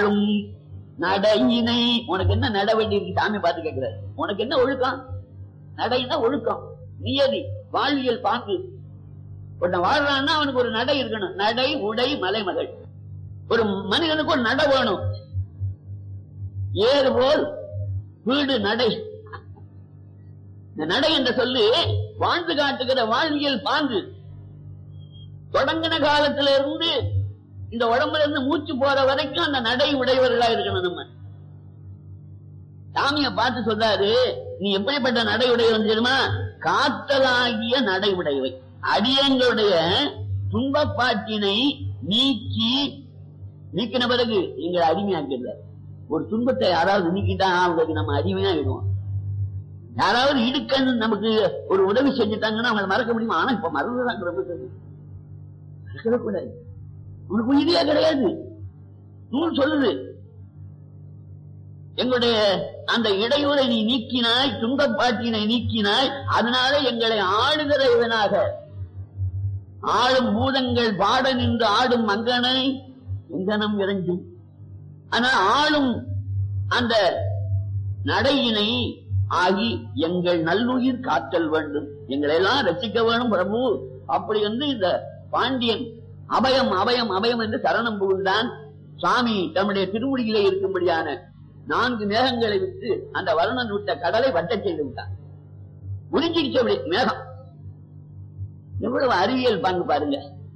ஆளும் நடையினை உனக்கு என்ன நட வேண்டி இருக்கு சாமி பார்த்து கேட்கிறாரு உனக்கு என்ன ஒழுக்கம் நடைனா ஒழுக்கம் நியதி வாழ்வியல் பாங்கு ஒருத்தன் வாழ்றான்னா அவனுக்கு ஒரு நடை இருக்கணும் நடை உடை மலைமகள் ஒரு மனிதனுக்கு ஒரு நட வேணும் ஏறு போல் வீடு நடை இந்த நடை என்ற சொல்லு வாழ்ந்து காட்டுகிற வாழ்வியல் பாங்கு தொடங்கின காலத்துல இருந்து இந்த உடம்புல இருந்து மூச்சு போற வரைக்கும் அந்த நடை உடையவர்களா இருக்கணும் நம்ம சாமிய பார்த்து சொல்றாரு நீ எப்படிப்பட்ட நடை உடையவன் தெரியுமா காத்தலாகிய நடை உடையவை அடியங்களுடைய துன்பப்பாட்டினை நீக்கி நீக்கின பிறகு எங்களை அடிமையாக்கிறார் ஒரு துன்பத்தை யாராவது நீக்கிட்டா அவங்களுக்கு நம்ம அடிமையாயிடுவோம் யாராவது இடுக்கன்னு நமக்கு ஒரு உதவி செஞ்சுட்டாங்கன்னா அவங்களை மறக்க முடியுமா ஆனா இப்ப மறந்துதான் ரொம்ப தெரியும் மறக்கவே கூடாது உனக்கு உயிரியா கிடையாது நூல் சொல்லுது எங்களுடைய அந்த இடையூரை நீ நீக்கினாய் துன்பப்பாட்டினை நீக்கினாய் அதனால எங்களை ஆளுகிற இவனாக ஆளும் பூதங்கள் பாட நின்று ஆடும் மங்கனை எங்கனம் இறைஞ்சும் ஆனா ஆளும் அந்த நடையினை ஆகி எங்கள் நல்லுயிர் காத்தல் வேண்டும் எங்களை எல்லாம் ரசிக்க வேணும் பிரபு அப்படி வந்து இந்த பாண்டியன் அபயம் அபயம் அபயம் என்று சரணம் புகுந்தான் சுவாமி தம்முடைய திருமுடியிலே இருக்கும்படியான நான்கு மேகங்களை விட்டு அந்த வருணன் விட்ட கடலை வட்டச் செய்து விட்டான் உறிஞ்சிடுச்சு அப்படி மேகம் எவ்வளவு அறிவியல் பங்கு பாருங்க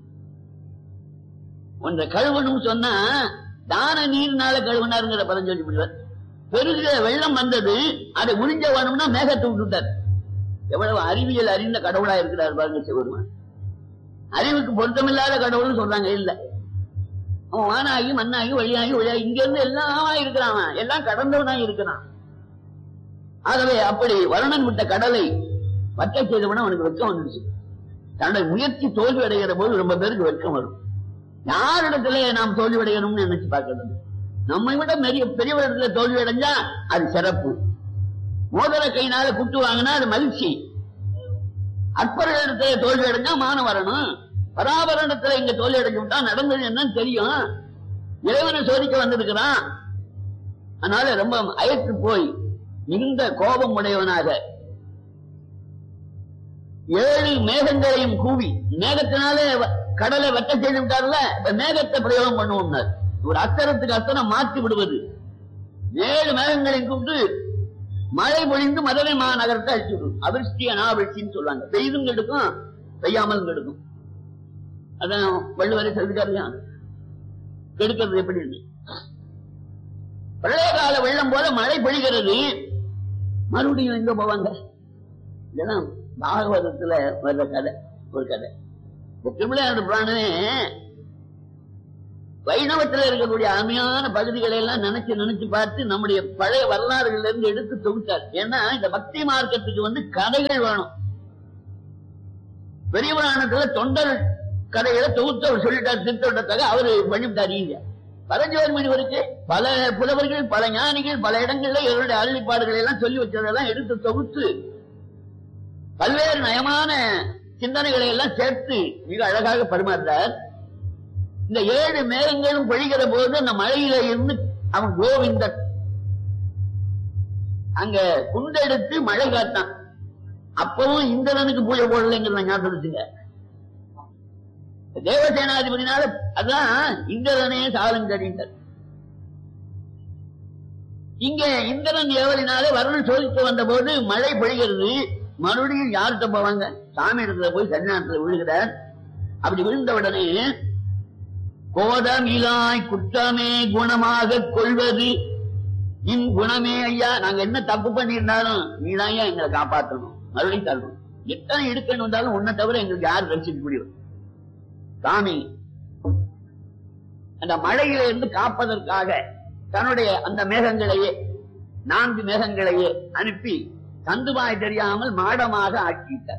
ஒன்றை கழுவணும் சொன்னா தான நீர்னால கழுவினாருங்கிற பதம் சொல்லி முடிவார் பெருகிற வெள்ளம் வந்தது அதை உறிஞ்ச வேணும்னா மேகத்தை விட்டுட்டார் எவ்வளவு அறிவியல் அறிந்த கடவுளா இருக்கிறார் பாருங்க சிவருமான் அறிவுக்கு பொருத்தமில்லாத கடவுள்னு சொல்றாங்க இல்ல அவன் வானாகி மண்ணாகி வழியாகி வழியாகி இங்க இருந்து எல்லாம் இருக்கிறான் அவன். எல்லாம் கடந்தவனா இருக்கிறான் ஆகவே அப்படி வருணன் விட்ட கடலை வட்ட செய்தவன அவனுக்கு வெட்கம் வந்துருச்சு தன்னுடைய முயற்சி தோல்வி அடைகிற போது ரொம்ப பேருக்கு வெட்கம் வரும் யாரிடத்துல நாம் தோல்வி அடையணும்னு நினைச்சு பார்க்கறது நம்மை விட பெரிய பெரியவரிடத்துல தோல்வி அடைஞ்சா அது சிறப்பு மோதிர கையினால குட்டு வாங்கினா அது மகிழ்ச்சி அற்பரிடத்துல தோல்வி அடைஞ்சா மானம் வரணும் பராபரணத்துல இங்க தோல்வி அடைஞ்சு விட்டா நடந்தது என்னன்னு தெரியும் இறைவனை சோதிக்க வந்திருக்கிறான் அதனால ரொம்ப அயற்று போய் மிகுந்த கோபம் உடையவனாக ஏழு மேகங்களையும் கூவி மேகத்தினாலே வ- கடலை வெட்ட செய்து விட்டார்ல இப்ப மேகத்தை பிரயோகம் பண்ணுவோம்னார் ஒரு அத்தரத்துக்கு அத்தனம் மாற்றி விடுவது ஏழு மேகங்களையும் கூப்பிட்டு மழை பொழிந்து மதுரை மாநகரத்தை அழிச்சு விடும் அவிர்ஷ்டி அனாவிர்ஷ்டின்னு சொல்லுவாங்க பெய்தும் கெடுக்கும் பெய்யாமல் கெடுக்கும் அதான் வள்ளுவரை சொல்லிட்டாருயா கெடுக்கிறது எப்படின்னு பழைய கால வெள்ளம் போல மழை பொழிகிறது மறுபடியும் எங்க போவாங்க இதெல்லாம் பாகவதத்துல வர்ற கதை ஒரு கதை இந்த திருவிளையாடு புராணமே வைணவத்துல இருக்கக்கூடிய அருமையான பகுதிகளை எல்லாம் நினைச்சு நினைச்சு பார்த்து நம்முடைய பழைய வரலாறுகள்ல இருந்து எடுத்து தொகுத்தார் ஏன்னா இந்த பக்தி மார்க்கத்துக்கு வந்து கதைகள் வேணும் பெரிய புராணத்துல தொண்டர் கதைகளை தொகுத்து அவர் சொல்லிட்டார் திருத்தொண்டத்தாக அவரு பண்ணிவிட்டார் இங்க பரஞ்சோதி முனிவருக்கு பல புலவர்கள் பல ஞானிகள் பல இடங்கள்ல இவருடைய அருளிப்பாடுகளை எல்லாம் சொல்லி வச்சதெல்லாம் எடுத்து தொகுத்து பல்வேறு நயமான சிந்தனைகளை எல்லாம் சேர்த்து மிக அழகாக பரிமாறுறார் இந்த ஏழு மேகங்களும் பொழிகிற போது அந்த மழையில இருந்து அவன் கோவிந்தன் அங்க குண்டெடுத்து மழை காட்டான் அப்பவும் இந்திரனுக்கு பூஜை போடலைங்கிற ஞாபகம் வச்சுங்க தேவசேனாதிபதினால அதான் இந்திரனே சாலங்கடிந்தார் இங்க இந்திரன் ஏவலினாலே வருணன் சோதித்து வந்த போது மழை பொழிகிறது மறுபடியும் யார்கிட்ட போவாங்க சாமி இடத்துல போய் சன்னியாசத்துல விழுகிறார் அப்படி விழுந்த உடனே கோதமிலாய் குற்றமே குணமாக கொள்வது இன் குணமே ஐயா நாங்க என்ன தப்பு பண்ணியிருந்தாலும் நீதான் ஐயா எங்களை காப்பாற்றணும் மறுபடியும் தரணும் எத்தனை இடுக்கணும் வந்தாலும் உன்னை தவிர எங்களுக்கு யார் ரசிக்க முடியும் சாமி அந்த மழையில இருந்து காப்பதற்காக தன்னுடைய அந்த மேகங்களையே நான்கு மேகங்களையே அனுப்பி தந்துவாய் தெரியாமல் மாடமாக ஆக்கிட்டார்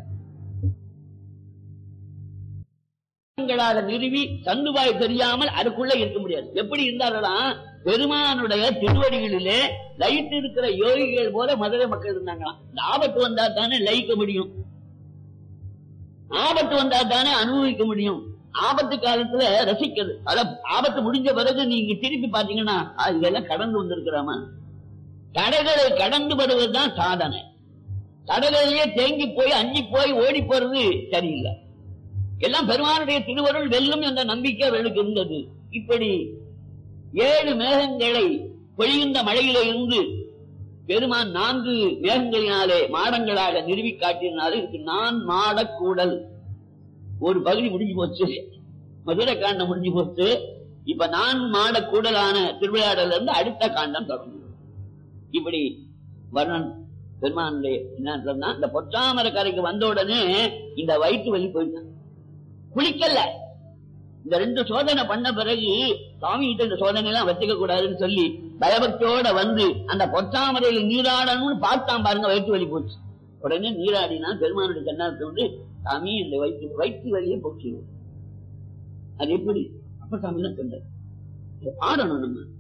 மேகங்களாக நிறுவி தந்துவாய் தெரியாமல் அதுக்குள்ள இருக்க முடியாது எப்படி இருந்தார்களாம் பெருமானுடைய திருவடிகளிலே லயித்து இருக்கிற யோகிகள் போல மதுரை மக்கள் இருந்தாங்களாம் இந்த ஆபத்து வந்தா தானே லயிக்க முடியும் ஆபத்து வந்தா தானே அனுபவிக்க முடியும் ஆபத்து காலத்துல ரசிக்கிறது அதான் ஆபத்து முடிஞ்ச பிறகு நீங்க திருப்பி பாத்தீங்கன்னா "ஆ, இதெல்லாம் கடந்து வந்திருக்கிறாமா தடைகளை கடந்து வருவதுதான் சாதனை தடைகளிலேயே தேங்கி போய் அஞ்சி போய் ஓடி போறது சரியில்லை எல்லாம் பெருமானுடைய திருவருள் வெல்லும் என்ற நம்பிக்கை அவர்களுக்கு இருந்தது இப்படி ஏழு மேகங்களை பொழிகின்ற மழையிலே இருந்து பெருமான் நான்கு மேகங்களினாலே மாடங்களாக நிறுவி காட்டினாலே இதுக்கு நான் மாடக்கூடல் ஒரு பகுதி முடிஞ்சு போச்சு மதுரை காண்டம் முடிஞ்சு போச்சு இப்ப நான் மாடக்கூடலான திருவிளையாடல இருந்து அடுத்த காண்டம் தொடங்கும் இப்படி வர்ணன் பெருமானுடைய என்ன சொன்னா இந்த பொற்றாமர கரைக்கு வந்த உடனே இந்த வயிற்று வலி போயிட்டான் குளிக்கல இந்த ரெண்டு சோதனை பண்ண பிறகு சாமி கிட்ட இந்த சோதனை எல்லாம் வச்சுக்க கூடாதுன்னு சொல்லி பயபக்தியோட வந்து அந்த பொற்றாமரையில் நீராடணும்னு பார்த்தான் பாருங்க வயிற்று வலி போச்சு உடனே நீராடினா பெருமானுடைய கண்ணாரத்தை வந்து சாமி இந்த வயிற்று வயிற்று வலியை போச்சு அது எப்படி அப்ப சாமி தான் சொன்னார் இதை பாடணும் நம்ம